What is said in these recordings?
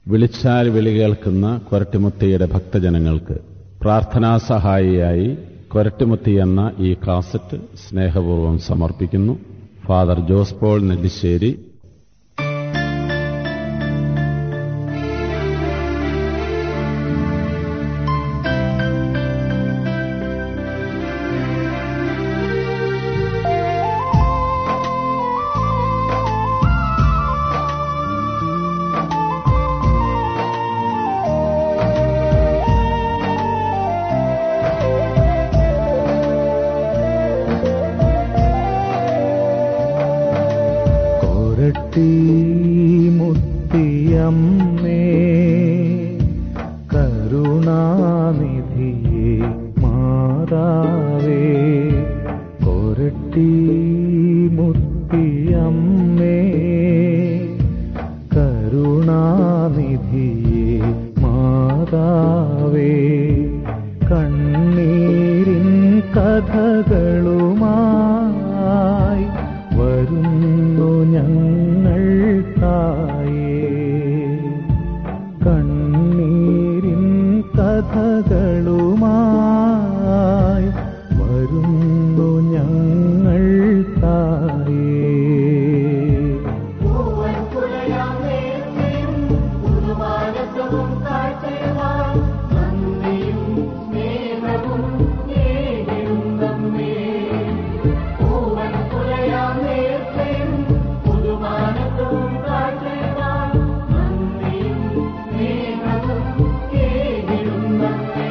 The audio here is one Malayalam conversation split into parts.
വിളിച്ചാൽ വിളി കേൾക്കുന്ന കൊരട്ടിമുത്തിയുടെ ഭക്തജനങ്ങൾക്ക് പ്രാർത്ഥനാ സഹായിയായി കൊരട്ടിമുത്തി എന്ന ഈ കാസറ്റ് സ്നേഹപൂർവ്വം സമർപ്പിക്കുന്നു ഫാദർ ജോസ് പോൾ നെല്ലിശ്ശേരി കൊരട്ടി മുത്തിയമ്മേ കരുണാനിധിയെ മാതാവേ കൊരട്ടി മുത്തിയമ്മേ കരുണാനിധിയെ മാതാവേ കണ്ണീരിൻ കഥകളുമായി വരുന്നു ഞങ്ങൾ തായേ കണ്ണീരിൻ കഥകളുമായി വരുന്നു ഞങ്ങൾ തായേ പൂവൻ പുലയാം നേർച്ചയും പുതുമാനസവും കാഴ്ചയുമായി നന്ദിയും സ്നേഹവും ഏകിടും നമ്മേ. പൂവൻ പുലയാം നേർച്ചയും പുതുമാനസവും കാഴ്ചയുമായി നന്ദിയും സ്നേഹവും ഏകിടും നമ്മേ.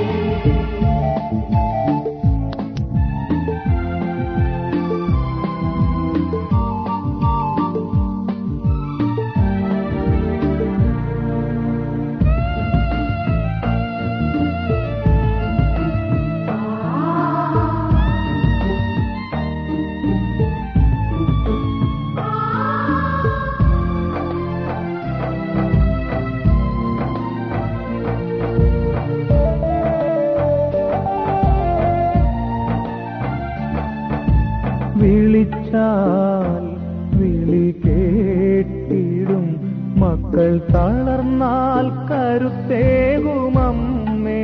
വിളിച്ചാൽ വിളി കേട്ടിടും മക്കൾ തളർന്നാൽ കരുത്തേകുമമ്മേ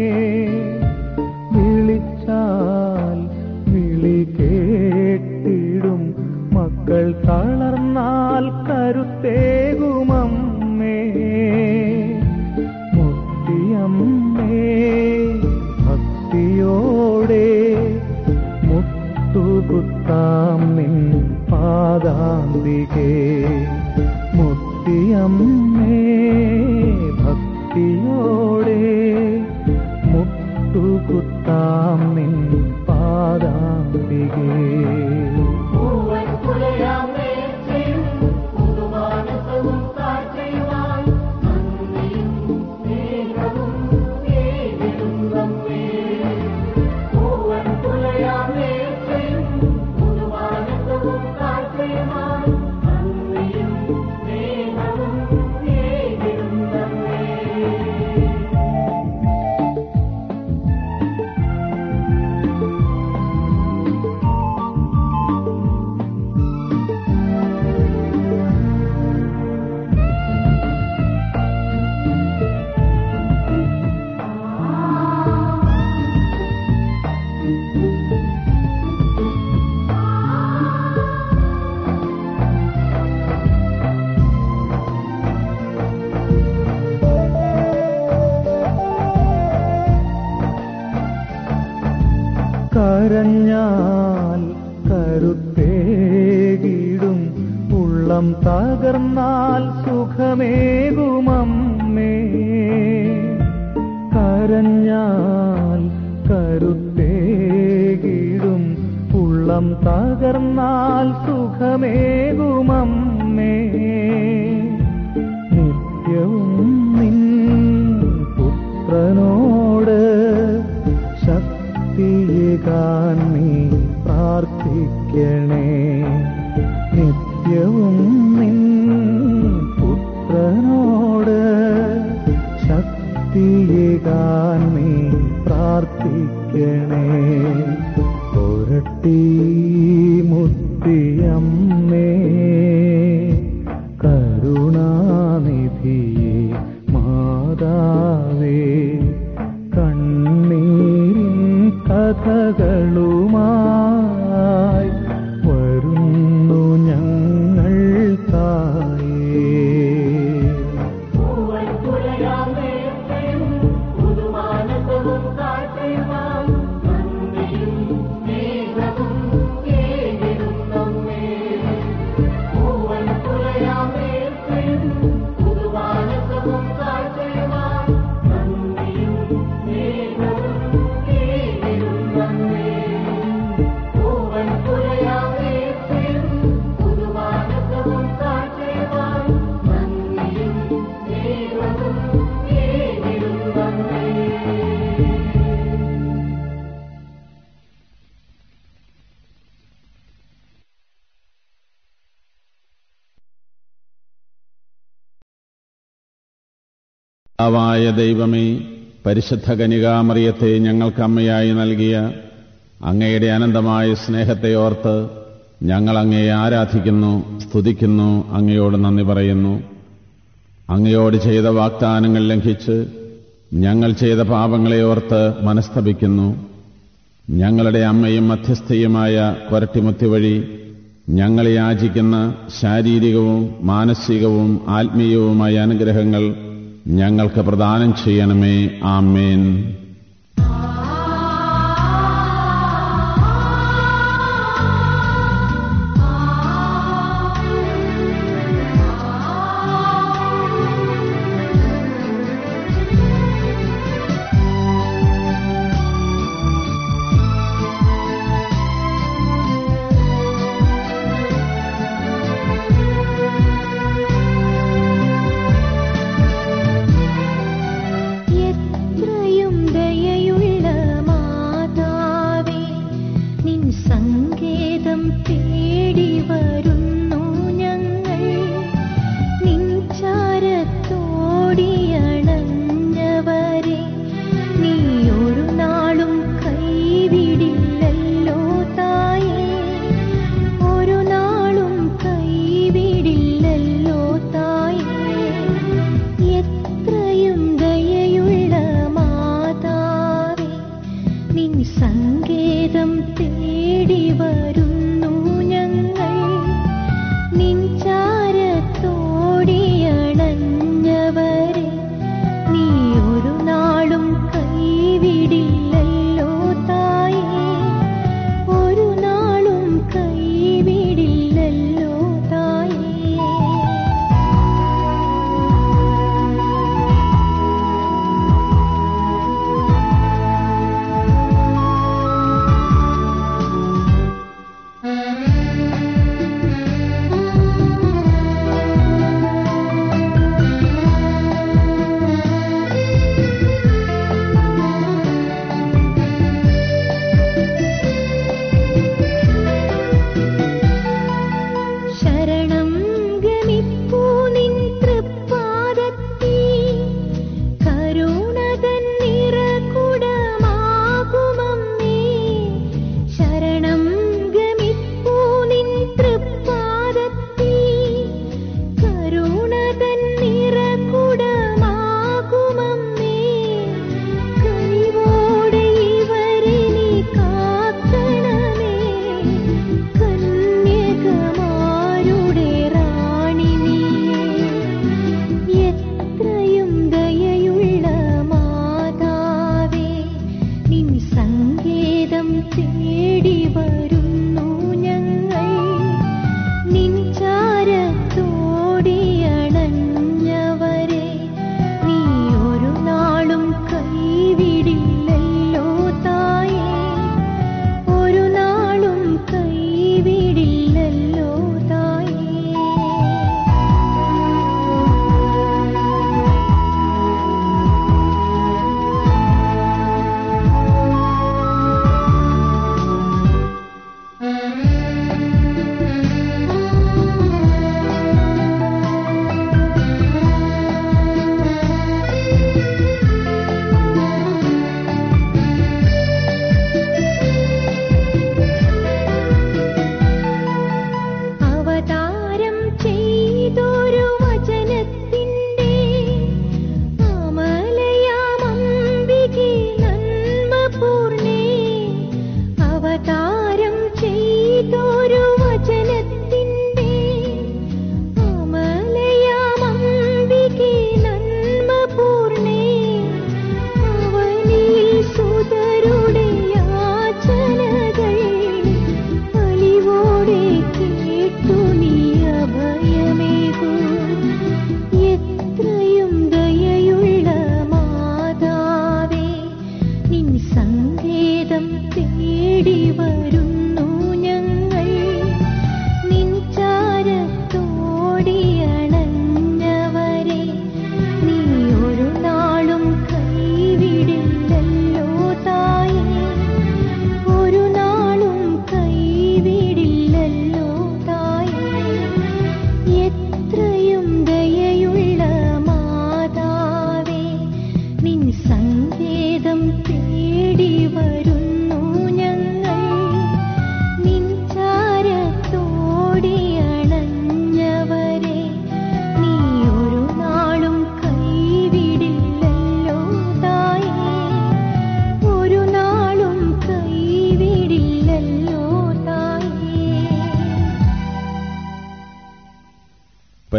വിളിച്ചാൽ വിളി കേട്ടിടും മക്കൾ തളർന്നാൽ കരുത്തേകുമമ്മേ മുത്തിയമ്മേ ഭക്തിയോടെ മുട്ടുകുത്താം നിൻ പാദാന്തികേ മുത്തിയമ്മേ ഭക്തിയോടെ മുട്ടുകുത്താം നിൻ പാദാന്തികേ പൂവൻ പുലയാം നേർച്ചയും പുതുമാനസവും കാഴ്ചയുമായി നന്ദിയും സ്നേഹവും ഏകിടും നമ്മേ. പൂവൻ പുലയാം നേർച്ചയും പുതുമാനസവും കാഴ്ചയുമായി നന്ദിയും സ്നേഹവും ഏകിടും നമ്മേ. കരഞ്ഞാൽ കരുത്തേകിടും ഉള്ളം തകർന്നാൽ സുഖമേകുമമ്മേ കരഞ്ഞാൽ കരുത്തേകിടും ഉള്ളം തകർന്നാൽ സുഖമേകുമമ്മേ നിത്യവും നിൻ പുത്രനോട് ശക്തിയേകാൻ നീ പ്രാർത്ഥിക്കണേ നിത്യവും നിൻ പുത്രനോട് ശക്തിയേകാൻ നീ പ്രാർത്ഥിക്കണേ ഒരട്ടി മുത്തിയമ്മേ പിതാവായ ദൈവമേ പരിശുദ്ധ കനികാമറിയത്തെ ഞങ്ങൾക്ക് അമ്മയായി നൽകിയ അങ്ങയുടെ അനന്തമായ സ്നേഹത്തെ ഓർത്ത് ഞങ്ങൾ അങ്ങയെ ആരാധിക്കുന്നു സ്തുതിക്കുന്നു അങ്ങയോട് നന്ദി പറയുന്നു അങ്ങയോട് ചെയ്ത വാഗ്ദാനങ്ങൾ ലംഘിച്ച് ഞങ്ങൾ ചെയ്ത പാപങ്ങളെ ഓർത്ത് മനസ്തപിക്കുന്നു ഞങ്ങളുടെ അമ്മയും മധ്യസ്ഥയുമായ കൊരട്ടിമുത്തി വഴി ഞങ്ങളെ യാചിക്കുന്ന ശാരീരികവും മാനസികവും ആത്മീയവുമായ അനുഗ്രഹങ്ങൾ ഞങ്ങൾക്ക് പ്രദാനം ചെയ്യണമേ ആമേൻ എത്രയും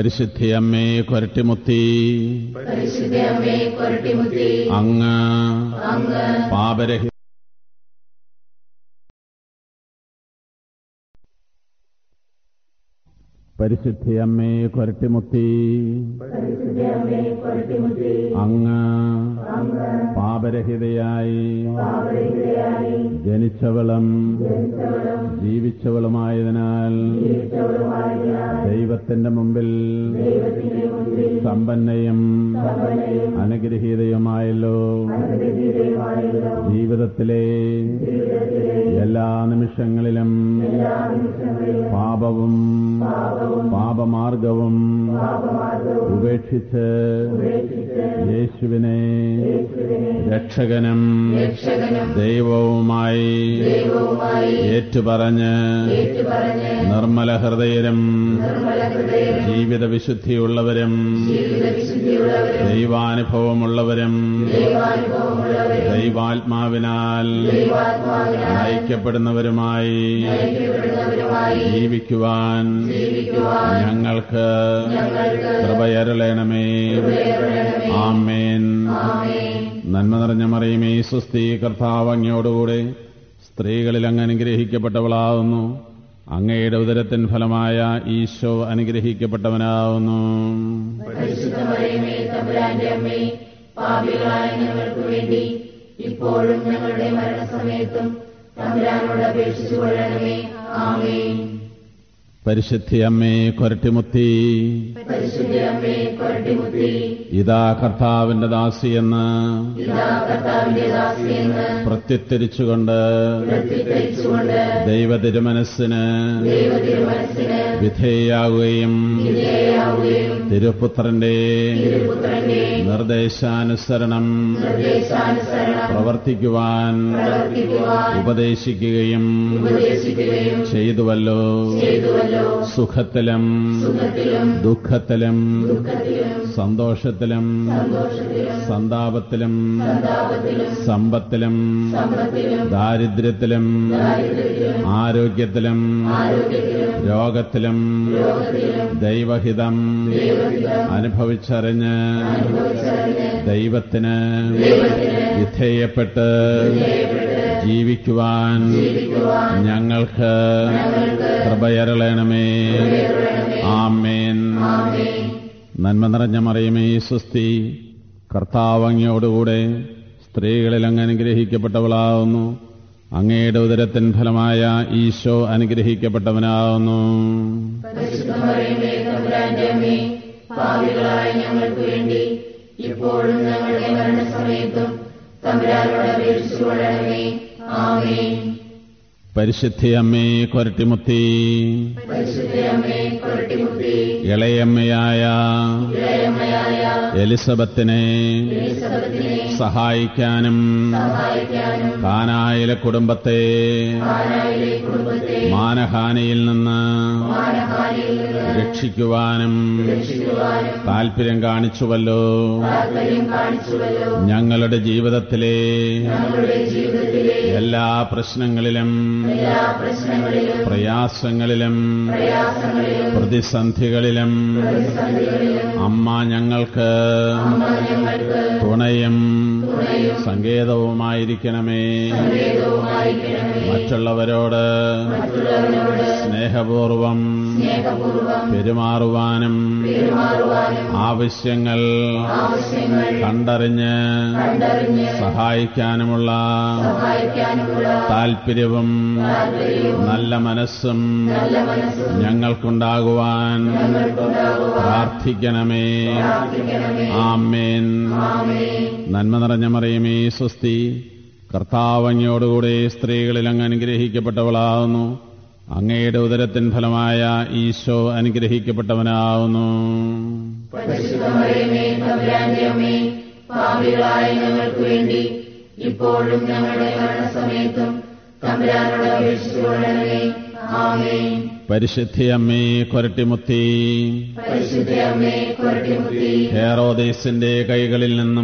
പരിശുദ്ധിയമ്മേ കൊരട്ടിമുത്തി പരിശുദ്ധയമ്മേ കൊരട്ടിമുത്തി അങ്ങ് അങ്ങ് പാപരഹി പരിശുദ്ധിയമ്മേ കൊരട്ടിമുത്തി പരിശുദ്ധയമ്മേ കൊരട്ടിമുത്തി അങ്ങ് അങ്ങ് പാപരഹിതയായി പാവരഹിതയായി ജനിച്ചവളും ജനിച്ചവളും ജീവിച്ചവളുമായതിനാൽ ജീവിച്ചവളുമായതിനാൽ ദൈവത്തിന്റെ മുമ്പിൽ ദൈവത്തിന്റെ മുൻപിൽ സമ്പന്നയും സമ്പന്നയും അനുഗ്രഹീതയുമായല്ലോ അനുഗ്രഹീതയുമായല്ലോ ജീവിതത്തിലെ ജീവിതത്തിലെ എല്ലാ നിമിഷങ്ങളിലും എല്ലാ നിമിഷങ്ങളിലും പാപവും പാപവും പാപമാർഗവും പാപമാർഗവും ഉപേക്ഷിച്ച് ഉപേക്ഷിച്ച് യേശുവിനെ യേശുവിനെ രക്ഷകനും രക്ഷകനും ദൈവവുമായി ദൈവവുമായി ഏറ്റുപറഞ്ഞ് ഏറ്റുപറഞ്ഞ് നിർമ്മല ഹൃദയരും നിർമ്മല ഹൃദയരും ജീവിത വിശുദ്ധിയുള്ളവരും ജീവിത വിശുദ്ധിയുള്ളവരും ദൈവാനുഭവമുള്ളവരും ദൈവാനുഭവമുള്ളവരും ദൈവാത്മാവിനാൽ ദൈവാത്മാവിനാൽ നയിക്കപ്പെടുന്നവരുമായി നയിക്കപ്പെടുന്നവരുമായി ജീവിക്കുവാൻ ജീവിക്കുവാൻ ഞങ്ങൾക്ക് ഞങ്ങൾക്ക് കൃപയരളയണമേ കൃപയരുളണമേ. ആമേൻ ആമേൻ നന്മ നിറഞ്ഞ മറിയുമേ സുസ്ഥി കർത്താവ് അങ്ങയോടുകൂടെ സ്ത്രീകളിൽ അങ്ങ് അനുഗ്രഹിക്കപ്പെട്ടവളാവുന്നു അങ്ങയുടെ ഉദരത്തിൻ ഫലമായ ഈശോ അനുഗ്രഹിക്കപ്പെട്ടവനാവുന്നു പരിശുദ്ധ മറിയമേ തമ്പുരാന്റെ അമ്മേ പാപികളായ ഞങ്ങൾക്ക് വേണ്ടി ഇപ്പോഴും ഞങ്ങളുടെ മരണസമയത്തും തമ്പുരാനോട് അപേക്ഷിച്ചു കൊള്ളണമേ ആമേൻ പരിശുദ്ധി അമ്മേ കൊരട്ടിമുത്തി പരിശുദ്ധ അമ്മേ കൊരട്ടിമുത്തി ഇതാ കർത്താവിന്റെ ദാസിയെന്ന് ഇതാ കർത്താവിന്റെ ദാസിയെന്ന് പ്രത്യുത്തരിച്ചുകൊണ്ട് പ്രത്യുത്തരിച്ചുകൊണ്ട് ദൈവ തിരുമനസ്സിന് ദൈവതിരുമനസ്സിന് വിധേയാകുകയും വിധേയാവുകയും തിരുപുത്രന്റെ തിരുപുത്രന്റെ നിർദ്ദേശാനുസരണം നിർദ്ദേശാനുസരണം പ്രവർത്തിക്കുവാൻ പ്രവർത്തിക്കുവാൻ ഉപദേശിക്കുകയും ഉപദേശിക്കുകയും ചെയ്തുവല്ലോ ചെയ്തുവല്ലോ സുഖത്തിലും സുഖത്തിലും ദുഃഖത്തിലും ദുഃഖത്തിലും സന്തോഷത്തിലും സന്തോഷത്തിലും സന്താപത്തിലും സന്താപത്തിലും സമ്പത്തിലും സമ്പത്തിലും ദാരിദ്ര്യത്തിലും ദാരിദ്ര്യത്തിലും ആരോഗ്യത്തിലും ആരോഗ്യത്തിലും രോഗത്തിലും രോഗത്തിലും ദൈവഹിതം ദൈവഹിതം അനുഭവിച്ചറിഞ്ഞ് അനുഭവിച്ചറിഞ്ഞ് ദൈവത്തിന് ദൈവത്തിന് വിധേയപ്പെട്ട് ജീവിക്കുവാൻ ജീവിക്കുവാൻ ഞങ്ങൾക്ക് ഞങ്ങൾക്ക് കൃപയരളയണമേ കൃപയരുളണമേ. ആമേൻ ആമേൻ നന്മ നിറഞ്ഞ മറിയമേ സുസ്തി കർത്താവ് അങ്ങയോടുകൂടെ സ്ത്രീകളിൽ അങ്ങ് അനുഗ്രഹിക്കപ്പെട്ടവളാവുന്നു അങ്ങയുടെ ഉദരത്തിൻ ഫലമായ ഈശോ അനുഗ്രഹിക്കപ്പെട്ടവനാവുന്നു പരിശുദ്ധ മറിയമേ തമ്പുരാന്റെ അമ്മേ പാപികളായ ഞങ്ങൾക്ക് വേണ്ടി ഇപ്പോഴും ഞങ്ങളുടെ മരണസമയത്തും തമ്പുരാനോട് അപേക്ഷിച്ചു കൊള്ളണമേ ആമേൻ പരിശുദ്ധി അമ്മേ കൊരട്ടിമുത്തി പരിശുദ്ധ അമ്മേ കൊരട്ടിമുത്തി ഇളയമ്മയായ ഇളയമ്മയായ എലിസബത്തിനെ എലിസബത്തിനെ സഹായിക്കാനും സഹായിക്കാനും കാനായിലെ കുടുംബത്തെ കാനായിലെ കുടുംബത്തെ മാനഹാനിയിൽ നിന്ന് മാനഹാനിയിൽ നിന്ന് രക്ഷിക്കുവാനും രക്ഷിക്കുവാനും താൽപര്യം കാണിച്ചുവല്ലോ താൽപര്യം കാണിച്ചുവല്ലോ ഞങ്ങളുടെ ജീവിതത്തിലെ ഞങ്ങളുടെ ജീവിതത്തിലെ എല്ലാ പ്രശ്നങ്ങളിലും എല്ലാ പ്രശ്നങ്ങളിലും പ്രയാസങ്ങളിലും പ്രയാസങ്ങളിലും പ്രതിസന്ധികളിലും പ്രതിസന്ധികളിലും അമ്മ ഞങ്ങൾക്ക് അമ്മ ഞങ്ങൾക്ക് തുണയും തുണയും സങ്കേതവുമായിരിക്കണമേ സങ്കേതവുമായിരിക്കണമേ മറ്റുള്ളവരോട് മറ്റുള്ളവരോട് സ്നേഹപൂർവം സ്നേഹപൂർവ്വം പെരുമാറുവാനും പെരുമാറുവാനും ആവശ്യങ്ങൾ ആവശ്യങ്ങൾ കണ്ടറിഞ്ഞ് കണ്ടറിഞ്ഞ് സഹായിക്കാനുമുള്ള സഹായിക്കാനുമുള്ള താൽപര്യവും താൽപര്യവും നല്ല മനസ്സും നല്ല മനസ്സും ഞങ്ങൾക്കുണ്ടാകുവാൻ ഞങ്ങൾക്കുണ്ടാകുവാൻ പ്രാർത്ഥിക്കണമേ പ്രാർത്ഥിക്കണമേ ആമേൻ ആമേൻ നന്മ നിറഞ്ഞ മറിയമേ സ്വസ്തി കർത്താവങ്ങയോടുകൂടെ സ്ത്രീകളിൽ അങ്ങ് അനുഗ്രഹിക്കപ്പെട്ടവളാവുന്നു അങ്ങയുടെ ഉദരത്തിൻ ഫലമായ ഈശോ അനുഗ്രഹിക്കപ്പെട്ടവനാവുന്നു പരിശുദ്ധ മറിയമേ തമ്പുരാന്റെ അമ്മേ പാപികളായ ഞങ്ങൾക്ക് വേണ്ടി ഇപ്പോഴും ഞങ്ങളുടെ മരണസമയത്തും തമ്പുരാനോട് അപേക്ഷിച്ചു കൊള്ളണമേ ആമേൻ പരിശുദ്ധി അമ്മേ കൊരട്ടിമുത്തി പരിശുദ്ധ അമ്മേ കൊരട്ടിമുത്തി ഹേറോദേസിന്റെ കൈകളിൽ നിന്നും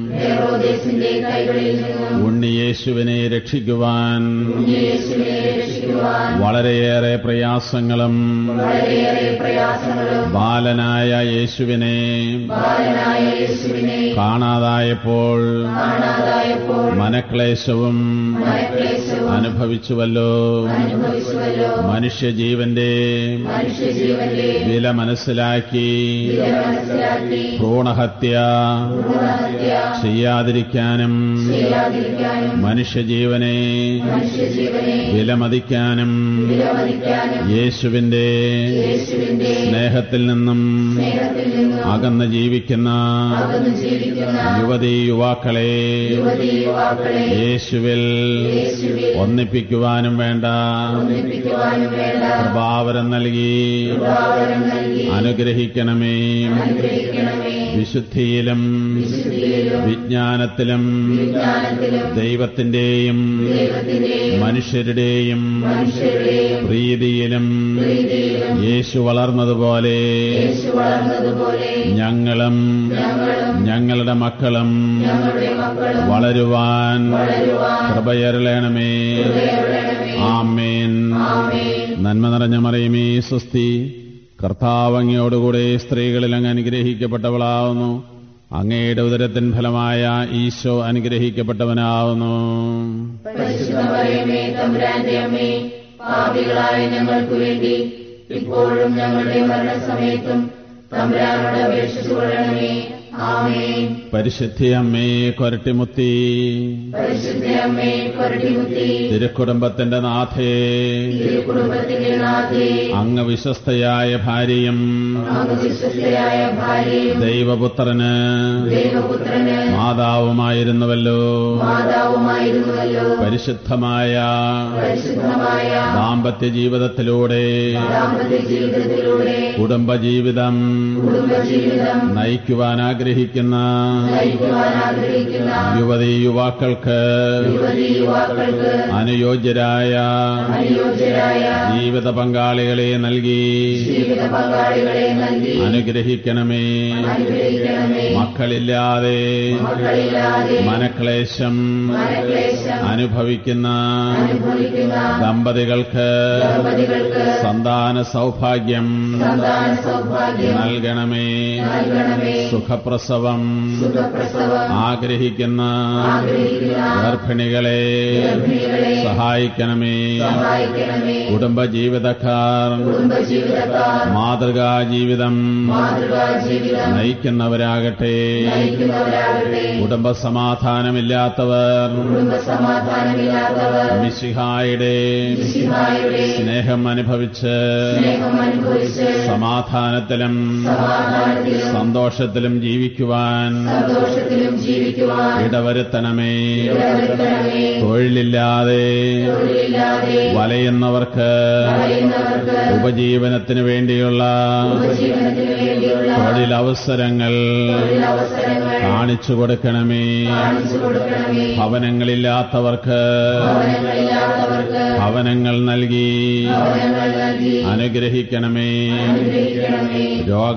ഹെറോദേസിന്റെ കൈകളിൽ നിന്നും ഉണ്ണിയേശുവിനെ രക്ഷിക്കുവാൻ യേശുവിനെ രക്ഷിക്കുവാൻ വളരെയേറെ പ്രയാസങ്ങളും വളരെയേറെ പ്രയാസങ്ങളും ബാലനായ യേശുവിനെ ബാലനായ യേശുവിനെ കാണാതായപ്പോൾ കാണാതായപ്പോൾ മനക്ലേശവും മനക്ലേശവും അനുഭവിച്ചുവല്ലോ അനുഭവിച്ചുവല്ലോ മനുഷ്യജീവന്റെ മനുഷ്യജീവന്റെ വില മനസ്സിലാക്കി വില മനസ്സിലാക്കി ഭ്രൂണഹത്യ ഭ്രൂണഹത്യ ചെയ്യാതിരിക്കാനും ചെയ്യാതിരിക്കാനും മനുഷ്യജീവനെ മനുഷ്യജീവനെ വിലമതിക്കാനും വിലമതിക്കാനും യേശുവിന്റെ യേശുവിന്റെ സ്നേഹത്തിൽ നിന്നും സ്നേഹത്തിൽ നിന്നും അകന്ന് ജീവിക്കുന്ന അകന്നു ജീവിക്കുന്ന യുവതി യുവാക്കളെ യുവതി യുവാക്കളെ യേശുവിൽ യേശുവിൽ ഒന്നിപ്പിക്കുവാനും വേണ്ട ഒന്നിപ്പിക്കുവാനും വേണ്ട കൃപാവരം നൽകി കൃപാവരം നൽകി അനുഗ്രഹിക്കണമേ അനുഗ്രഹിക്കണമേ വിശുദ്ധിയിലും വിശുദ്ധിയിലും വിജ്ഞാനത്തിലും വിജ്ഞാനത്തിലും ദൈവത്തിന്റെയും ദൈവത്തിന്റെയും മനുഷ്യരുടെയും മനുഷ്യരുടെയും പ്രീതിയിലും പ്രീതിയിലും യേശു വളർന്നതുപോലെ യേശു വളർന്നതുപോലെ ഞങ്ങളും ഞങ്ങളും ഞങ്ങളുടെ മക്കളും ഞങ്ങളുടെ മക്കളും വളരുവാൻ വളരുവാൻ കൃപയരുളണമേ കൃപയരുളണമേ. ആമേൻ ആമേൻ നന്മ നിറഞ്ഞ മറിയമേ സ്വസ്തി കർത്താവ് അങ്ങയോടുകൂടെ സ്ത്രീകളിൽ അങ്ങ് അനുഗ്രഹിക്കപ്പെട്ടവളാവുന്നു അങ്ങയുടെ ഉദരത്തിൻ ഫലമായ ഈശോ അനുഗ്രഹിക്കപ്പെട്ടവനാവുന്നു പരിശുദ്ധ മറിയമേ തമ്പുരാന്റെ അമ്മേ പാപികളായ ഞങ്ങൾക്ക് വേണ്ടി ഇപ്പോഴും ഞങ്ങളുടെ മരണസമയത്തും തമ്പുരാനോട് അപേക്ഷിച്ചു കൊള്ളണമേ ആമേൻ പരിശുദ്ധി അമ്മേ കൊരട്ടിമുത്തി പരിശുദ്ധ അമ്മേ കൊരട്ടിമുത്തി തിരുക്കുടുംബത്തിന്റെ നാഥേ തിരുക്കുടുംബത്തിന്റെ നാഥേ അങ്ങ് വിശ്വസ്തയായ ഭാര്യയും അങ്ങ് വിശ്വസ്തയായ ഭാര്യയും ദൈവപുത്രന് ദൈവപുത്രന് മാതാവുമായിരുന്നുവല്ലോ മാതാവുമായിരുന്നുവല്ലോ പരിശുദ്ധമായ പരിശുദ്ധമായ ദാമ്പത്യ ജീവിതത്തിലൂടെ ദാമ്പത്യ ജീവിതത്തിലൂടെ കുടുംബജീവിതം കുടുംബജീവിതം നയിക്കുവാൻ ആഗ്രഹിക്കുന്ന നയിക്കുവാൻ ആഗ്രഹിക്കുന്ന യുവതി യുവാക്കൾക്ക് യുവതി യുവാക്കൾക്ക് അനുയോജ്യരായ അനുയോജ്യരായ ജീവിത പങ്കാളികളെ നൽകി ജീവിത പങ്കാളികളെ നൽകി അനുഗ്രഹിക്കണമേ അനുഗ്രഹിക്കണമേ മക്കളില്ലാതെ മക്കളില്ലാതെ മനക്ലേശം മനക്ലേശം അനുഭവിക്കുന്ന അനുഭവിക്കുന്ന ദമ്പതികൾക്ക് ദമ്പതികൾക്ക് സന്താന സൗഭാഗ്യം സന്താന സൗഭാഗ്യം നൽകണമേ നൽകണമേ സുഖപ്രസവം സുഖപ്രസവം ആഗ്രഹിക്കുന്ന ആഗ്രഹിക്കുന്ന ഗർഭിണികളെ ഗർഭിണികളെ സഹായിക്കണമേ സഹായിക്കണമേ കുടുംബജീവിതക്കാർ കുടുംബജീവിതക്കാർ മാതൃകാ ജീവിതം മാതൃകാ ജീവിതം നയിക്കുന്നവരാകട്ടെ നയിക്കുന്നവരാകട്ടെ കുടുംബ സമാധാനമില്ലാത്തവർ കുടുംബ സമാധാനമില്ലാത്തവർ മിശിഹായുടെ മിശിഹായുടെ സ്നേഹം അനുഭവിച്ച് സ്നേഹം അനുഭവിച്ച് സമാധാനത്തിലും സമാധാനത്തിലും സന്തോഷത്തിലും ജീവിക്കുവാൻ സന്തോഷത്തിലും ജീവിക്കുവാൻ ഇടവരുത്തണമേ ഇടവരുത്തണമേ തൊഴിലില്ലാതെ തൊഴിലില്ലാതെ വലയുന്നവർക്ക് പറയുന്നവർക്ക് ഉപജീവനത്തിന് വേണ്ടിയുള്ള ഉപജീവനത്തിന് വേണ്ടിയുള്ള തൊഴിലവസരങ്ങൾ തൊഴിലവസരങ്ങൾ കാണിച്ചു കൊടുക്കണമേ കാണിച്ചു കൊടുക്കണമേ ഭവനങ്ങളില്ലാത്തവർക്ക് ഭവനങ്ങളില്ലാത്തവർക്ക് ഭവനങ്ങൾ നൽകി ഭവനങ്ങൾ നൽകി അനുഗ്രഹിക്കണമേ അനുഗ്രഹിക്കണമേ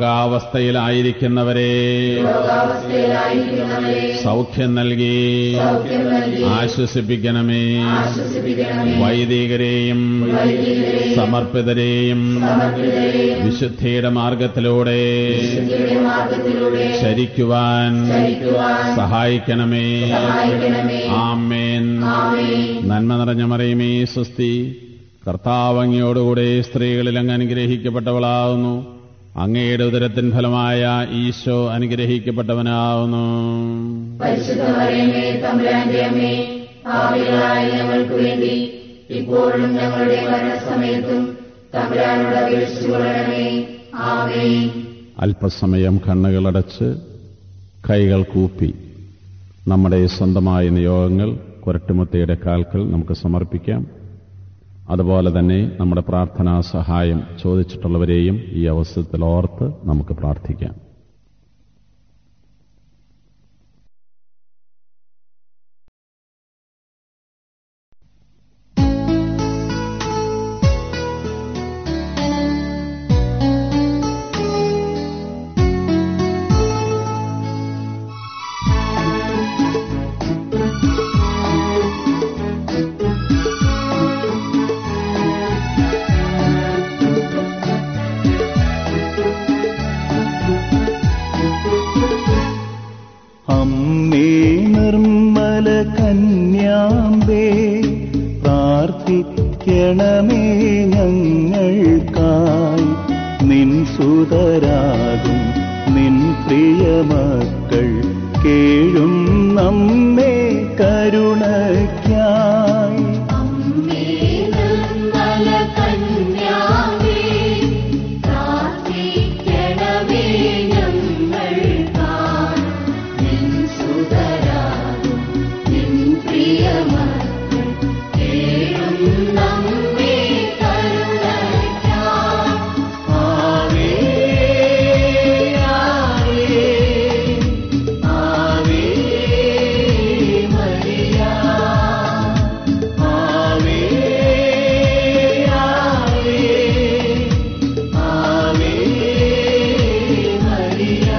രോഗാവസ്ഥയിലായിരിക്കുന്നവരെ രോഗാവസ്ഥയിലായിരിക്കുന്നവരെ സൗഖ്യം നൽകി സൗഖ്യം നൽകി ആശ്വസിപ്പിക്കണമേ ആശ്വസിപ്പിക്കണമേ വൈദികരെയും വൈദികരെയും സമർപ്പിതരെയും സമർപ്പിതരെയും വിശുദ്ധിയുടെ മാർഗത്തിലൂടെ വിശുദ്ധിയുടെ മാർഗത്തിലൂടെ ചരിക്കുവാൻ ചരിക്കുവാൻ സഹായിക്കണമേ സഹായിക്കണമേ ആമേൻ ആമേൻ നന്മ നിറഞ്ഞ മറിയമേ സ്വസ്തി കർത്താവ് അങ്ങയോടുകൂടെ സ്ത്രീകളിൽ അങ്ങ് അനുഗ്രഹിക്കപ്പെട്ടവളാവുന്നു അങ്ങയുടെ ഉദരത്തിൻ ഫലമായ ഈശോ അനുഗ്രഹിക്കപ്പെട്ടവനാവുന്നു പരിശുദ്ധ മറിയമേ തമ്പുരാന്റെ അമ്മേ പാപികളായ ഞങ്ങൾക്ക് വേണ്ടി ഇപ്പോഴും ഞങ്ങളുടെ മരണസമയത്തും തമ്പുരാനോട് അപേക്ഷിച്ചു കൊള്ളണമേ ആമേൻ അല്പസമയം കണ്ണുകളടച്ച് കൈകൾ കൂപ്പി നമ്മുടെ സ്വന്തമായ നിയോഗങ്ങൾ കുരട്ടുമുത്തയുടെ കാൽക്കൽ നമുക്ക് സമർപ്പിക്കാം അതുപോലെ തന്നെ നമ്മുടെ പ്രാർത്ഥനാ സഹായം ചോദിച്ചിട്ടുള്ളവരെയും ഈ അവസരത്തിൽ ഓർത്ത് നമുക്ക് പ്രാർത്ഥിക്കാം ും പ്രിയമക്കൾ കേഴും നമ്മെ കരുണയ്ക്കായി അമ്മേ നിർമ്മല കന്യാവേ പ്രാർത്ഥിക്കണമേ ഞങ്ങൾക്കായി നിൻ സുതരാകും നിൻ പ്രിയമക്കൾ കേഴും നമ്മെ കരുണയ്ക്കായി ആവേ ആവേ ആവേ മരിയ ആവേ ആവേ ആവേ മരിയ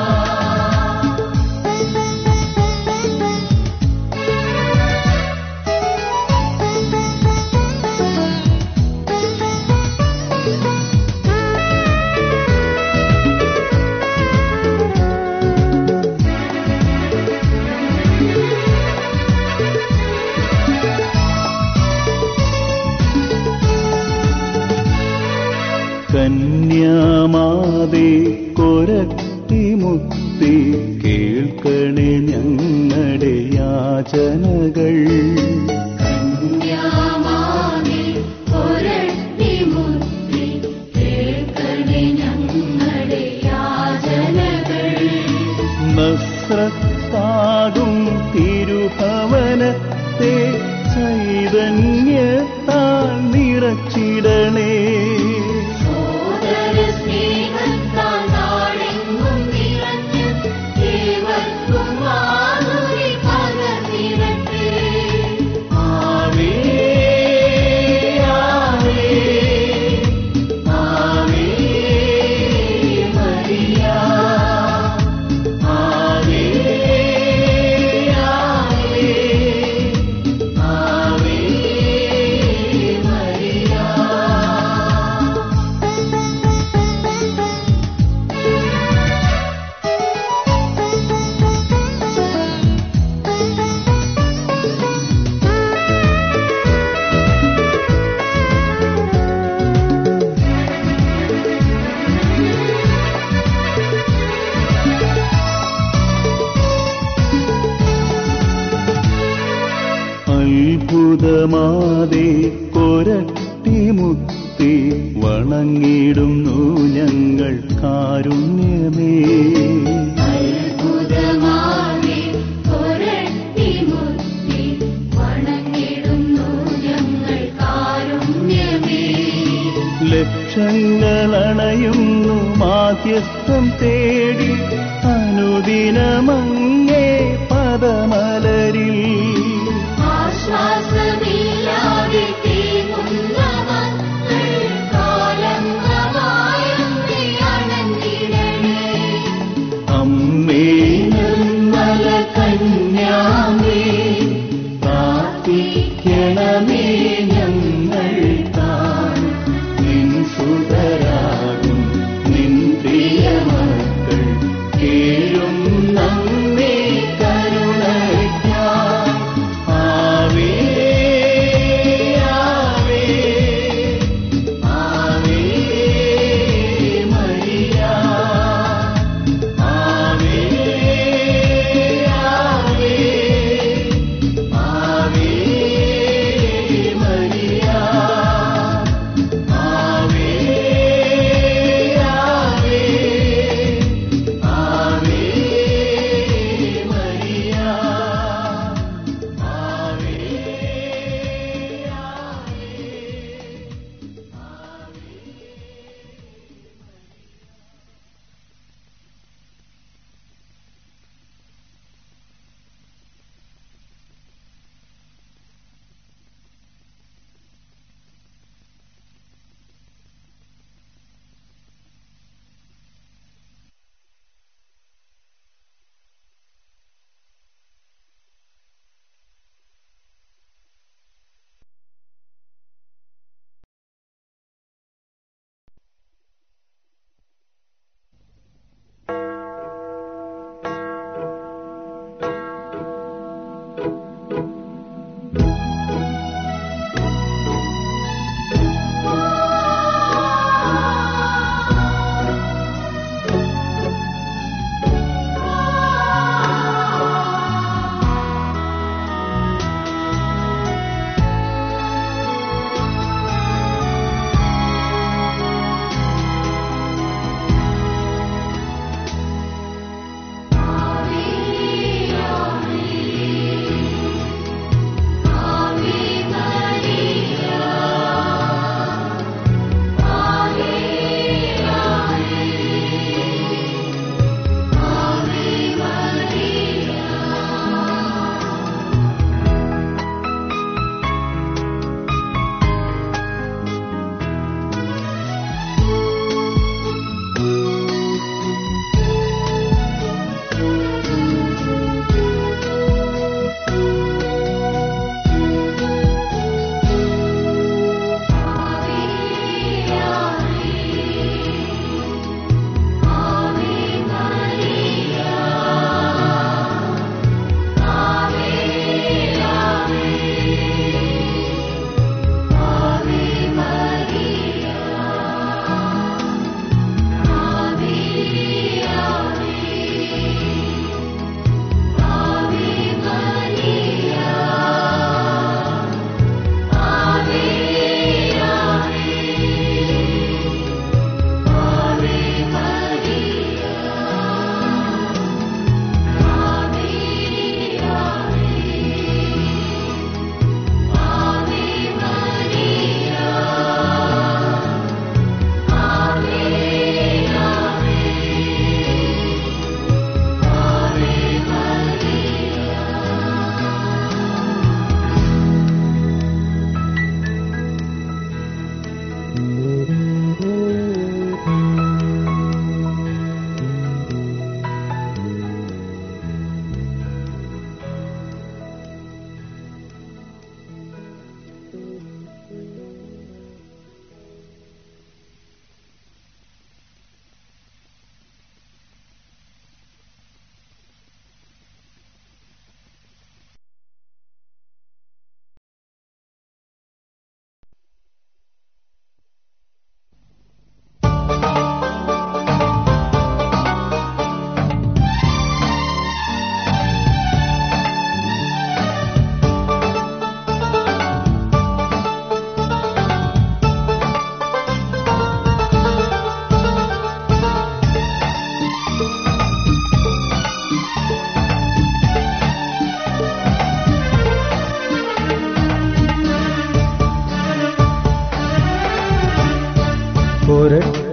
കന്യാമാതേ കൊരത്തി മുത്തി കേൾക്കണേ ഞങ്ങളുടെ യാചനകൾ കന്യാമാമി ഒരട്ടി മുത്തി കേൾക്കണേ ഞങ്ങളുടെ യാചനകൾ നസ്രത്താകും തിരുഭവനത്തെ ചൈതന്യത്താൽ നിറച്ചിടണേ സോദര സ്നേഹത്താൽ നാടെങ്ങും നിറഞ്ഞ് ഏവർക്കും മാധുരി പകർന്നിടട്ടെ ആവേ ആവേ ആവേ മരിയ ആവേ ആവേ ആവേ മരിയ അത്ഭുതമാതെ കൊരട്ടി മുത്തി വണങ്ങിടുന്നു ഞങ്ങൾ കാരുണ്യമേ അത്ഭുതമാമി ഒരട്ടി മുത്തി വണങ്ങിടുന്നു ഞങ്ങൾ കാരുണ്യമേ ലക്ഷങ്ങളണയുന്നു മാധ്യസ്ഥം തേടി അനുദിനമങ്ങേ പദമലരിൽ ആശ്വാസമില്ലാതെ തീങ്ങുന്ന മക്കൾ കാലങ്ങളായെന്നെ അണഞ്ഞിടണേ അമ്മേ നിർമ്മല കന്യാമേ പ്രാർത്ഥിക്കണമേ ഞങ്ങൾക്കായി നിൻ സുതരാകും നിൻ പ്രിയമക്കൾ കേഴും നമ്മെ കരുണയ്ക്കായി ആവേ ആവേ ആവേ മരിയ ആവേ ആവേ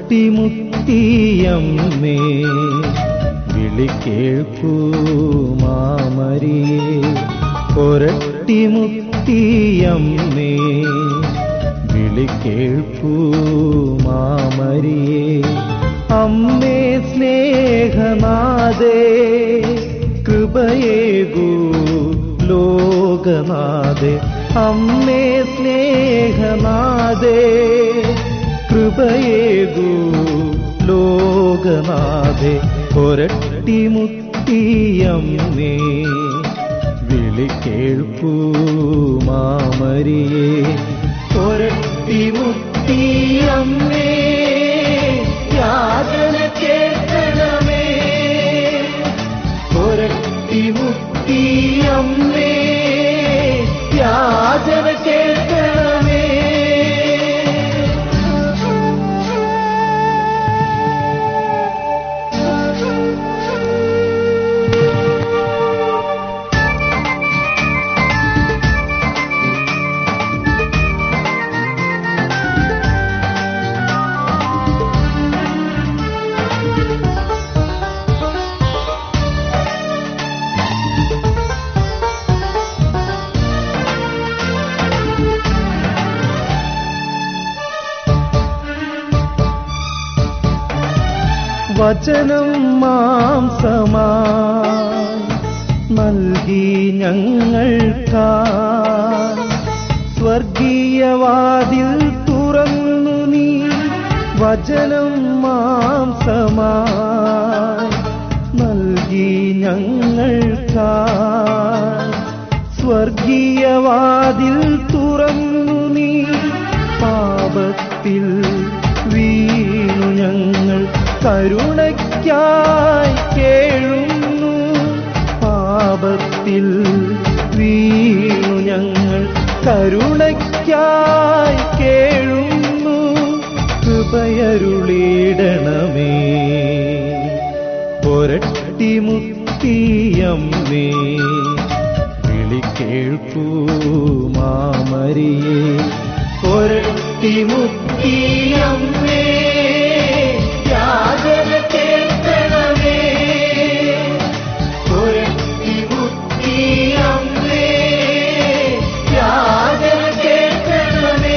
കൊരട്ടിമുത്തിയമ്മേ വിളിക്കേൾക്കൂ മാമരിയേ കൊരട്ടിമുത്തിയമ്മേ വിളിക്കേൾക്കൂ മാമരിയേ അമ്മേ സ്നേഹനാദേ കൃപയേകൂ ലോകനാഥേ അമ്മേ സ്നേഹനാദേ കൃപയേകൂ ലോകനാഥേ കൊരട്ടിമുത്തിയമ്മേ വിളിക്കേൾക്കൂ മാമരിയേ കൊരട്ടിമുത്തിയമ്മേ യാതന കേൾക്കണമേ കൊരട്ടിമുത്തിയമ്മേ യാതന കേൾക്കണമേ വചനം മാംസമാ നൽകി ഞങ്ങൾക്കാ സ്വർഗീയവാതിൽ തുറന്നു നീ വചനം മാംസമാ നൽകി ഞങ്ങൾക്കാ സ്വർഗീയവാതിൽ തുറന്നു നീ പാപത്തിൽ വീണു ഞങ്ങൾ കരുണയ്ക്കായി കേഴുന്നു പാപത്തിൽ വീണു ഞങ്ങൾ കരുണയ്ക്കായി കേഴുന്നു കൃപയരുളിടണമേ പൊരട്ടിമുത്തിയമ്മേ വിളിക്കേൾക്കൂ മാമരിയേ പൊരട്ടിമുത്തിയമ്മേ യാതന കേൾക്കണമേ പൊരട്ടിമുത്തിയമ്മേ യാതന കേൾക്കണമേ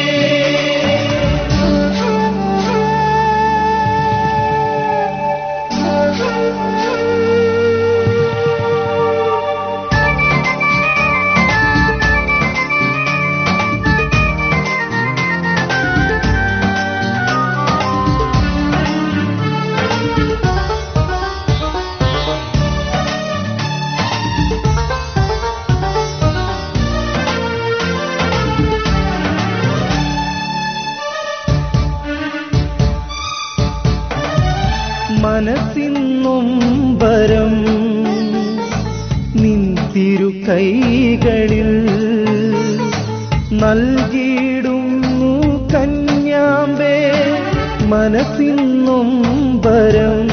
മനസ്സിന്നും വരം നിന്തിരു കൈകളിൽ നൽകിയിടുന്നു കന്യാമ്പേ മനസ്സിന്നും വരം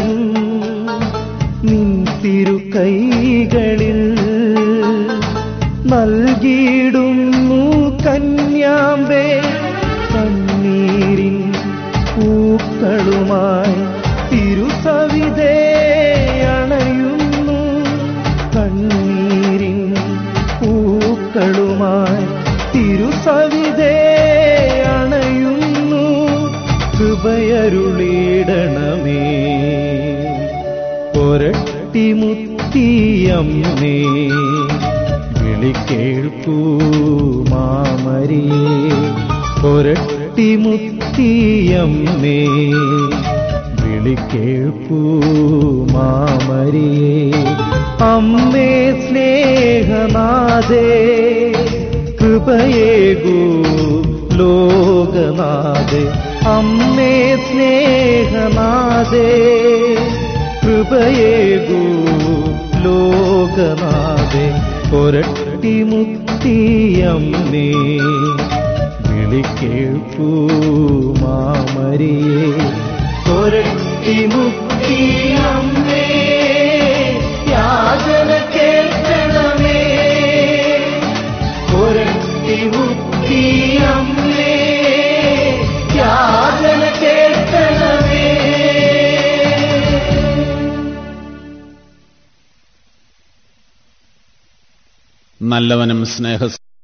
നിന്തിരു കൈകളിൽ നൽകിയിടുന്നു കന്യാമ്പേ കണ്ണീരിൻ പൂക്കളുമായി തിരുസവിതേ അണയുന്നു കണ്ണീരിൻ പൂക്കളുമായി തിരുസവിതേ അണയുന്നു കൃപയരുളിടണമേ പൊരട്ടിമുത്തിയമ്മേ വിളിക്കേൾക്കൂ മാമരിയേ പൊരട്ടിമുത്തിയമ്മേ വിളിക്കേൾക്കൂ മാമരിയേ അമ്മേ സ്നേഹനാഥേ കൃപയേകൂ ലോകനാഥേ അമ്മേ സ്നേഹനാഥേ കൃപയേകൂ ലോകനാഥേ പൊരട്ടിമുത്തിയമ്മേ വിളിക്കേൾക്കൂ മാമരിയേ പൊരട്ടിമുത്തിയമ്മേ യാതന കേൾക്കണമേ പൊരട്ടിമുത്തിയമ്മേ യാതന കേൾക്കണമേ നല്ലവനും സ്നേഹ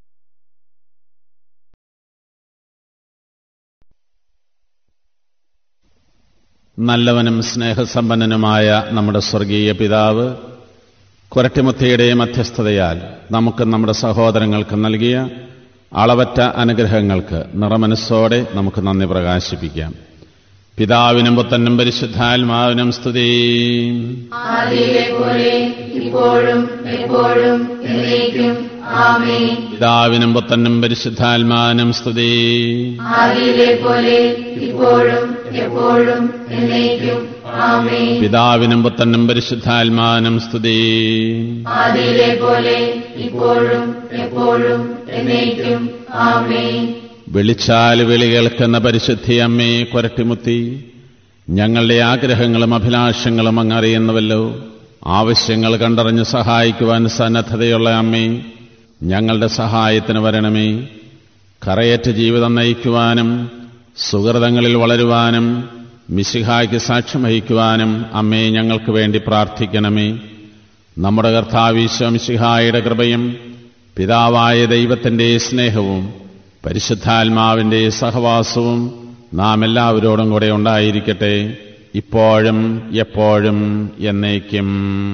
നല്ലവനും സ്നേഹസമ്പന്നനുമായ നമ്മുടെ സ്വർഗീയ പിതാവ് കുരട്ടിമുത്തിയുടെ മധ്യസ്ഥതയാൽ നമുക്ക് നമ്മുടെ സഹോദരങ്ങൾക്ക് നൽകിയ അളവറ്റ അനുഗ്രഹങ്ങൾക്ക് നിറമനസ്സോടെ നമുക്ക് നന്ദി പ്രകാശിപ്പിക്കാം പിതാവിനും പുത്തനും പരിശുദ്ധാത്മാവിനും സ്തുതി ആദിയിലെ പോലെ ഇപ്പോഴും എപ്പോഴും എന്നേക്കും ആമേൻ പിതാവിനും പുത്തനും പരിശുദ്ധാത്മാവിനും സ്തുതി ആദിയിലെ പോലെ ഇപ്പോഴും എപ്പോഴും എന്നേക്കും ആമേൻ പിതാവിനും പുത്തനും പരിശുദ്ധാത്മാവിനും സ്തുതി ആദിയിലെ പോലെ ഇപ്പോഴും എപ്പോഴും എന്നേക്കും ആമേൻ വിളിച്ചാൽ വിളി കേൾക്കുന്ന പരിശുദ്ധി അമ്മേ കൊരട്ടിമുത്തി ഞങ്ങളുടെ ആഗ്രഹങ്ങളും അഭിലാഷങ്ങളും അങ്ങ് അറിയുന്നുവല്ലോ ആവശ്യങ്ങൾ കണ്ടറിഞ്ഞ് സഹായിക്കുവാൻ സന്നദ്ധതയുള്ള അമ്മേ ഞങ്ങളുടെ സഹായത്തിന് വരണമേ കറയറ്റ ജീവിതം നയിക്കുവാനും സുഹൃതങ്ങളിൽ വളരുവാനും മിശിഹായ്ക്ക് സാക്ഷ്യം വഹിക്കുവാനും അമ്മേ ഞങ്ങൾക്ക് വേണ്ടി പ്രാർത്ഥിക്കണമേ നമ്മുടെ കർത്താവീശോ മിശിഹായുടെ കൃപയും പിതാവായ ദൈവത്തിന്റെ സ്നേഹവും പരിശുദ്ധാത്മാവിന്റെ സഹവാസവും നാം എല്ലാവരോടും കൂടെ ഉണ്ടായിരിക്കട്ടെ ഇപ്പോഴും എപ്പോഴും എന്നേക്കും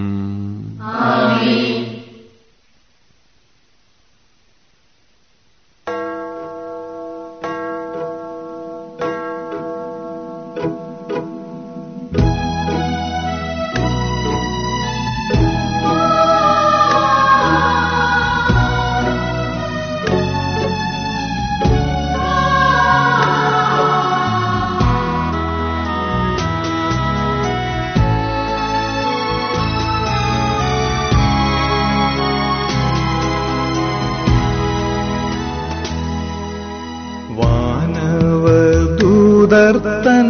വാനവദൂതർ തൻ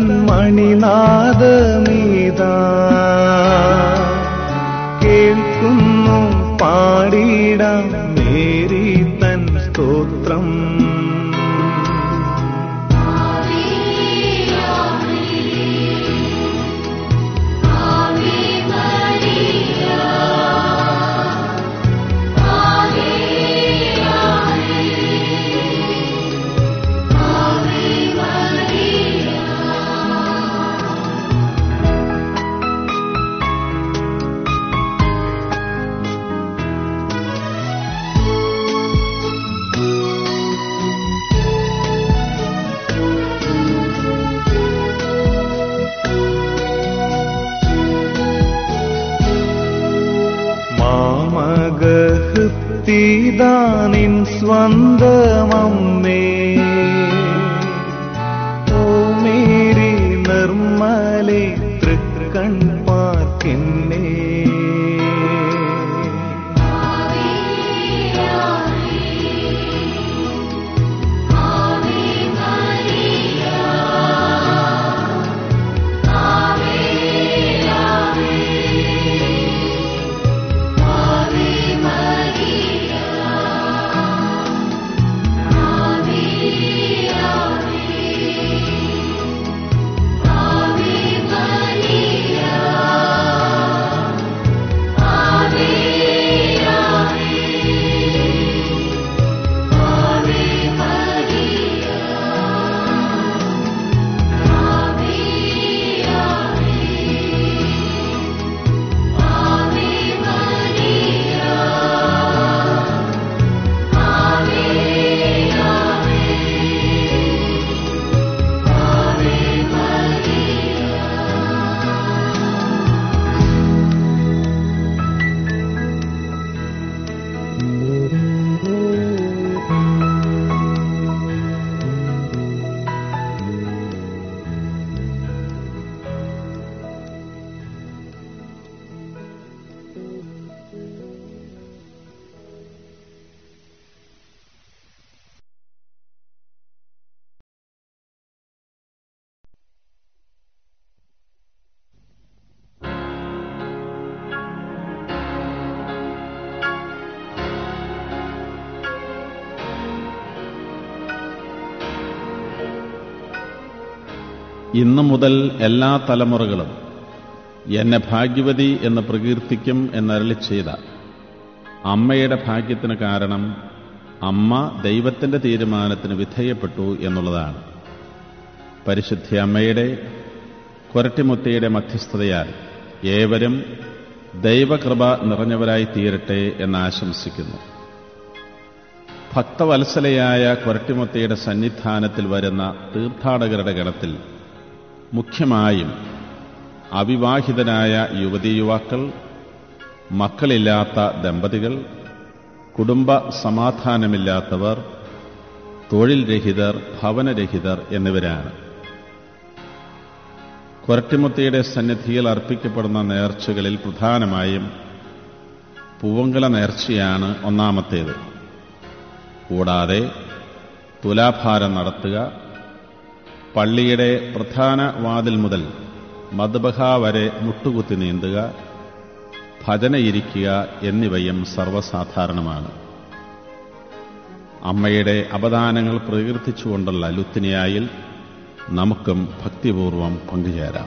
മണിനാദമീതാ കേൾക്കുന്നു പാടിടാം മേരി തൻ സ്തോത്രം മാമകഹൃത്തിദാനിൻ സ്വന്തമമ്മേ ഓ മേരി നിർമ്മലെ തൃക്കൺ പാർക്കെന്നേ ഇന്നു മുതൽ എല്ലാ തലമുറകളും എന്നെ ഭാഗ്യവതി എന്ന് പ്രകീർത്തിക്കും എന്നരളി ചെയ്ത അമ്മയുടെ ഭാഗ്യത്തിന് കാരണം അമ്മ ദൈവത്തിന്റെ തീരുമാനത്തിന് വിധേയപ്പെട്ടു എന്നുള്ളതാണ് പരിശുദ്ധ അമ്മയുടെ കൊരട്ടിമുത്തയുടെ മധ്യസ്ഥതയാൽ ഏവരും ദൈവകൃപ നിറഞ്ഞവരായി തീരട്ടെ എന്ന് ആശംസിക്കുന്നു ഭക്തവത്സലയായ കൊരട്ടിമുത്തയുടെ സന്നിധാനത്തിൽ വരുന്ന തീർത്ഥാടകരുടെ ഗണത്തിൽ മുഖ്യമായും അവിവാഹിതനായ യുവതീ യുവാക്കൾ മക്കളില്ലാത്ത ദമ്പതികൾ കുടുംബ സമാധാനമില്ലാത്തവർ തൊഴിൽ രഹിതർ ഭവനരഹിതർ എന്നിവരാണ് കൊരട്ടിമുത്തിയുടെ സന്നിധിയിൽ അർപ്പിക്കപ്പെടുന്ന നേർച്ചകളിൽ പ്രധാനമായും പൂവങ്കല നേർച്ചയാണ് ഒന്നാമത്തേത് കൂടാതെ തുലാഭാരം നടത്തുക പള്ളിയുടെ പ്രധാന വാതിൽ മുതൽ മദ്ബഹ വരെ മുട്ടുകുത്തി നീന്തുക ഭജനയിരിക്കുക എന്നിവയും സർവ്വസാധാരണമാണ് അമ്മയുടെ അപദാനങ്ങൾ പ്രകീർത്തിച്ചുകൊണ്ടുള്ള ലുത്തിനിയായിൽ നമുക്കും ഭക്തിപൂർവം പങ്കുചേരാം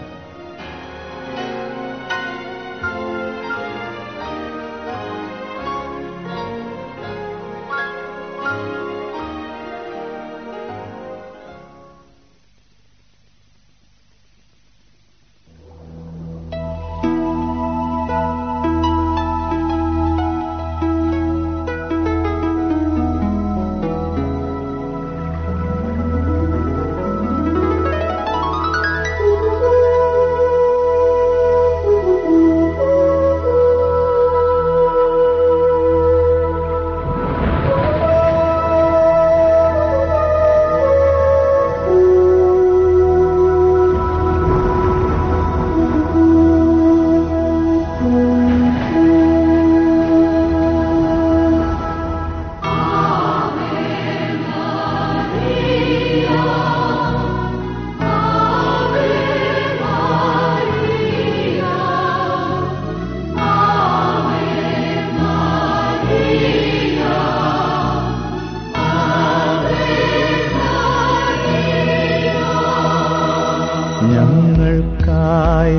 ഞങ്ങൾക്കായി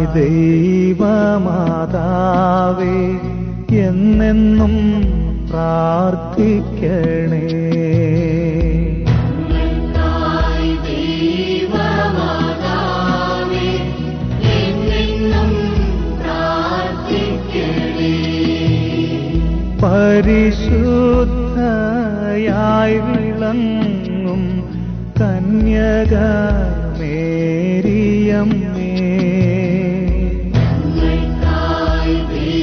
ദൈവമാതാവേ എന്നെന്നും പ്രാർത്ഥിക്കണേ ഞങ്ങൾക്കായി ദൈവമാതാവേ, എന്നെന്നും പ്രാർത്ഥിക്കണേ. പരിശുദ്ധയായി വിളങ്ങും കന്യകമേരിയമ്മേ ഞങ്ങൾക്കായി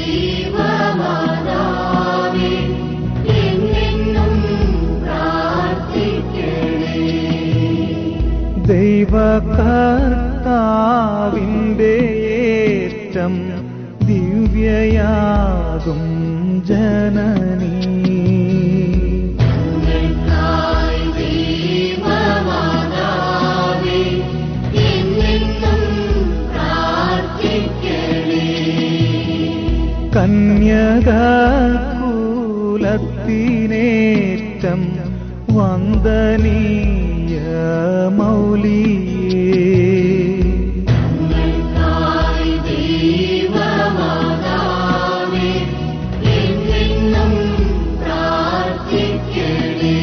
ദൈവമാതാവേ, എന്നെന്നും പ്രാർത്ഥിക്കണേ. ദൈവകർത്താവിൻ്റെ ഏറ്റം ദിവ്യയാകും ജനനീ ഞങ്ങൾക്കായി ദൈവമാതാവേ, എന്നെന്നും പ്രാർത്ഥിക്കണേ. കന്യകൂലത്തിനേറ്റം വന്ദനീയ മൗലിയേ ഞങ്ങൾക്കായി ദൈവമാതാവേ, എന്നെന്നും പ്രാർത്ഥിക്കണേ.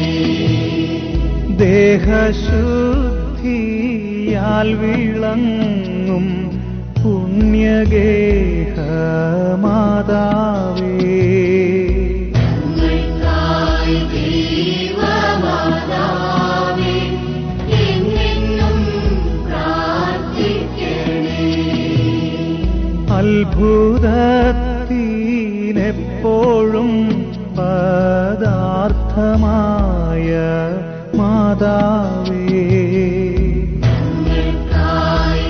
ദേഹശുദ്ധിയാൽ വിളങ്ങും പുണ്യഗേഹ മാതാവേ ഞങ്ങൾക്കായി ദൈവമാതാവേ, എന്നെന്നും പ്രാർത്ഥിക്കണേ. അത്ഭുതത്തിനെപ്പോഴും പദാർത്ഥമായ മാതാവേ ഞങ്ങൾക്കായി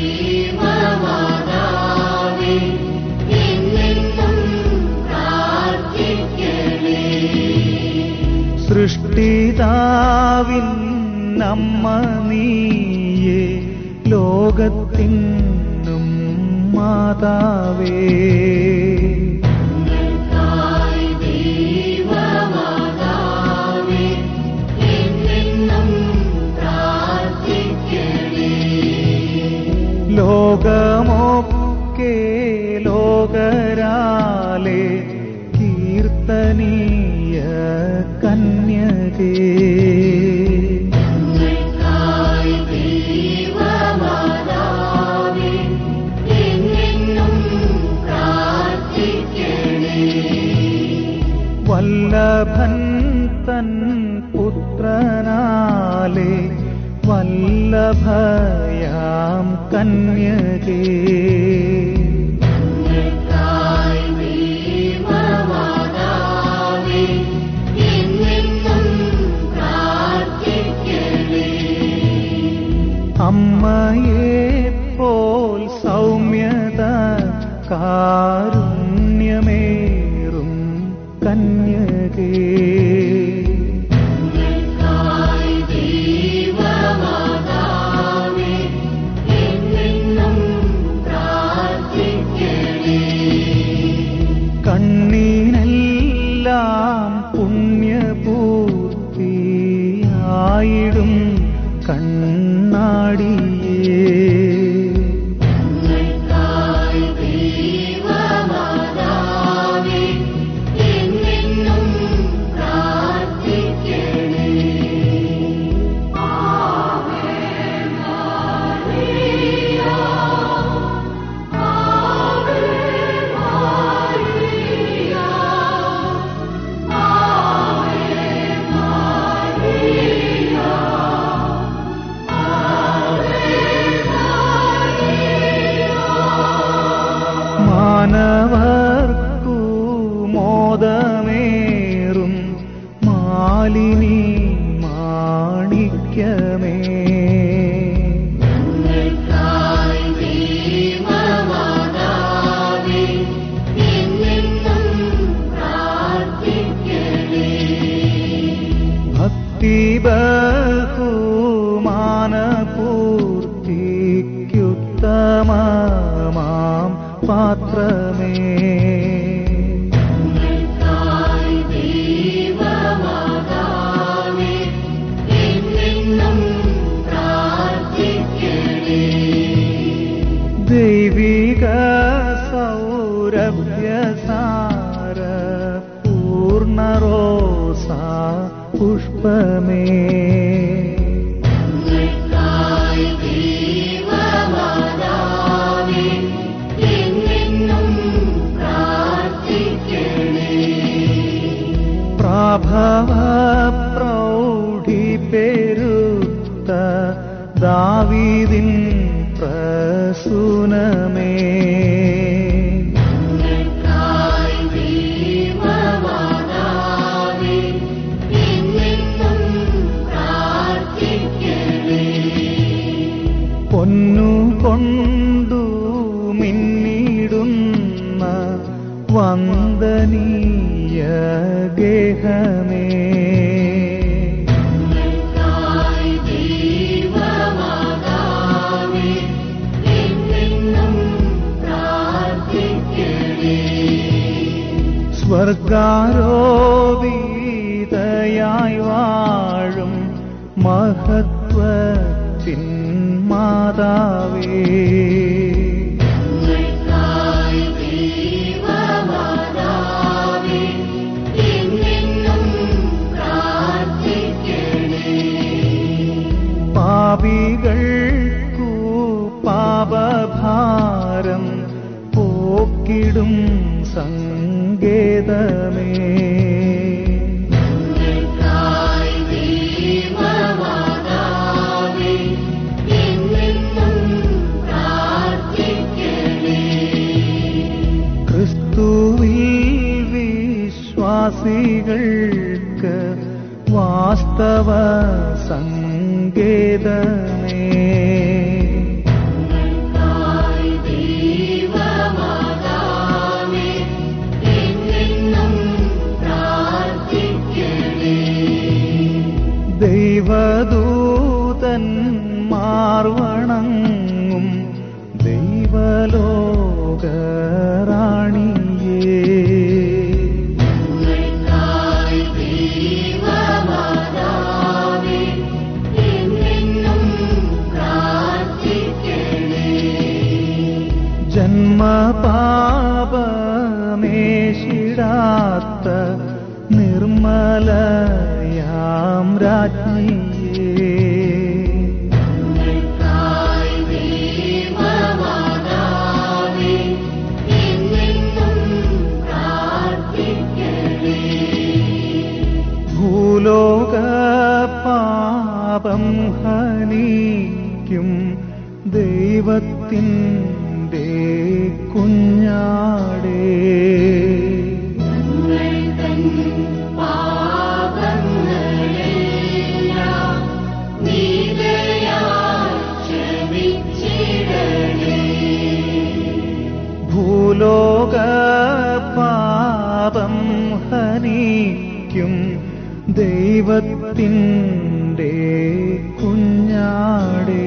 ദൈവമാതാവേ, എന്നെന്നും പ്രാർത്ഥിക്കണേ. സൃഷ്ടിതാവിൻ നമ്മ നീയേ ലോകത്തിനും മാതാവേ ഞങ്ങൾക്കായി ദൈവമാതാവേ, എന്നെന്നും പ്രാർത്ഥിക്കണേ. ലോകമൊക്കെ ലോകരാലെ കീർത്തനീയ വല്ലഭൻ തൻ പുത്രനാലെ വല്ലഭയാം കന്യകേ നിനക്കായി ദൈവമാതാവേ, എന്നെന്നും പ്രാർത്ഥിക്കണേ. അമ്മയെ പോൽ സൗമ്യത കാരുണ്യമേറും കന്യകേ നിനക്കായി ദൈവമാതാവേ, എന്നെന്നും പ്രാർത്ഥിക്കണേ. കണ്ണീനെല്ലാം പുണ്യപൂർത്തിയായിടും കണ്ണാടിയേ നിനക്കായി ദൈവമാതാവേ, എന്നെന്നും പ്രാർത്ഥിക്കണേ. ആവേ മറിയ, ആവേ മറിയ, ആവേ മറിയ, മാനവർക്കു മോദമേറും മാലിനി മാണിക്യമേ നിനക്കായി ദൈവമാതാവേ, എന്നെന്നും പ്രാർത്ഥിക്കണേ. ഭക്തി ബഹുമാനപൂർത്തിക്കുത്തമമാം പാത്രമേ നിനക്കായി ദൈവമാതാവേ, എന്നെന്നും പ്രാർത്ഥിക്കണേ. ദൈവിക സൗരഭ്യസാര പൂർണറോസാ പുഷ്പമേ നിനക്കായി ദൈവമാതാവേ, എന്നെന്നും പ്രാർത്ഥിക്കണേ. പ്രാഭവ പ്രൗഢി പെരുത്ത ദാവീദിൻ പ്രസൂനമേ നിനക്കായി ദൈവമാതാവേ, എന്നെന്നും പ്രാർത്ഥിക്കണേ. പൊന്നു കൊണ്ടു മിന്നിടുന്ന വന്ദനീയ ഗേഹമേ നിനക്കായി ദൈവമാതാവേ, എന്നെന്നും പ്രാർത്ഥിക്കണേ. സ്വർഗാരോപിതയായി വാഴും മഹത്വത്തിൻ മാതാവേ നിനക്കായി ദൈവമാതാവേ, എന്നെന്നും പ്രാർത്ഥിക്കണേ. പാപികൾക്കു പാപഭാരം പോക്കിടും സങ്കേതമേ നിനക്കായി ദൈവമാതാവേ, എന്നെന്നും പ്രാർത്ഥിക്കണേ. ക്രിസ്തുവിൽ വിശ്വാസികൾക്ക് വാസ്തവ സങ്കേതമേ നിനക്കായി ദൈവമാതാവേ, എന്നെന്നും പ്രാർത്ഥിക്കണേ. ദൈവദൂതൻ മാർവണങ്ങും ദൈവലോകറാണിയേ നിനക്കായി ദൈവമാതാവേ, എന്നെന്നും പ്രാർത്ഥിക്കണേ. ജന്മപാപമേശിടാത്ത നിർമ്മലയാം രാജ്ഞിയേ നിനക്കായി ദൈവമാതാവേ, എന്നെന്നും പ്രാർത്ഥിക്കണേ. പാപം ഹനിക്കും ദൈവത്തിൻ്റെ കുഞ്ഞാടേ ഞങ്ങൾ തൻ പാപങ്ങളെല്ലാം നീതയാൽ ക്ഷമിച്ചിടണേ ഭൂലോക പാപം ഹനിക്കും ദൈവത്തിൻ്റെ കുഞ്ഞാടേ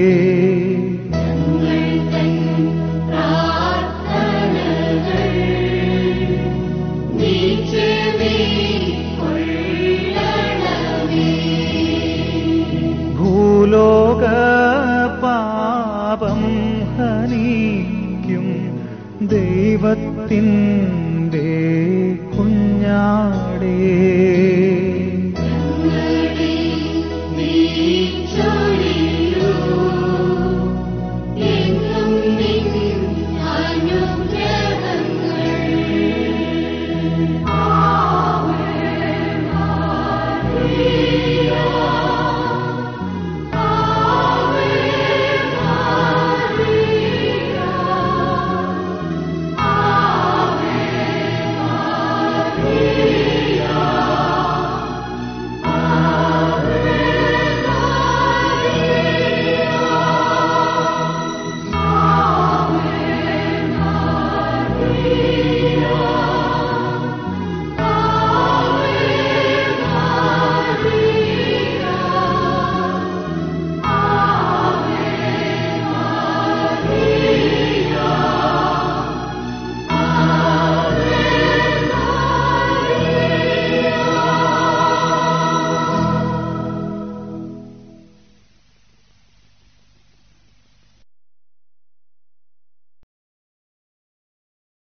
ഞങ്ങൾ തൻ പ്രാർത്ഥനകൾ നീ ചെവിക്കൊള്ളണമേ. ഭൂലോക പാപം ഹനിക്കും ദൈവത്തിൻ്റെ